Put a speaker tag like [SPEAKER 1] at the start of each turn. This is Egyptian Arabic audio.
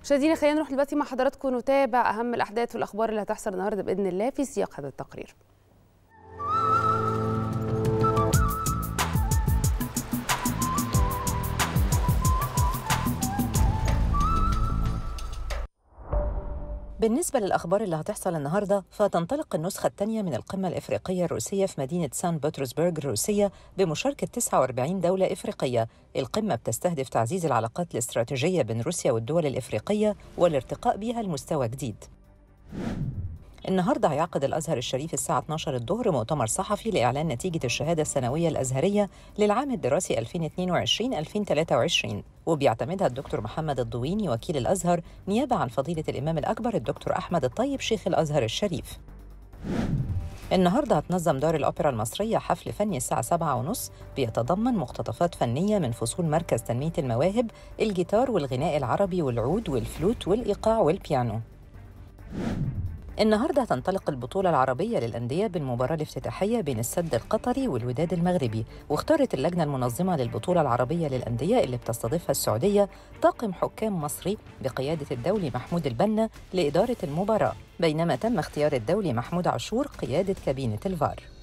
[SPEAKER 1] مشاهدينا خلينا نروح دلوقتي مع حضراتكم نتابع اهم الاحداث والاخبار اللي هتحصل النهارده باذن الله في سياق هذا التقرير
[SPEAKER 2] بالنسبة للأخبار اللي هتحصل النهاردة فتنطلق النسخة الثانية من القمة الإفريقية الروسية في مدينة سان بطرسبرغ الروسية بمشاركة 49 دولة إفريقية القمة بتستهدف تعزيز العلاقات الاستراتيجية بين روسيا والدول الإفريقية والارتقاء بها لمستوى جديد النهارده هيعقد الازهر الشريف الساعه 12 الظهر مؤتمر صحفي لاعلان نتيجه الشهاده السنويه الازهريه للعام الدراسي 2022-2023 وبيعتمدها الدكتور محمد الضويني وكيل الازهر نيابه عن فضيله الامام الاكبر الدكتور احمد الطيب شيخ الازهر الشريف. النهارده هتنظم دار الأوبرا المصرية حفل فني الساعة سبعة ونص بيتضمن مقتطفات فنية من فصول مركز تنمية المواهب الجيتار والغناء العربي والعود والفلوت والإيقاع والبيانو النهارده هتنطلق البطولة العربية للأندية بالمباراة الافتتاحية بين السد القطري والوداد المغربي، واختارت اللجنة المنظمة للبطولة العربية للأندية اللي بتستضيفها السعودية طاقم حكام مصري بقيادة الدولي محمود البنا لإدارة المباراة، بينما تم اختيار الدولي محمود عاشور قيادة كابينة الفار.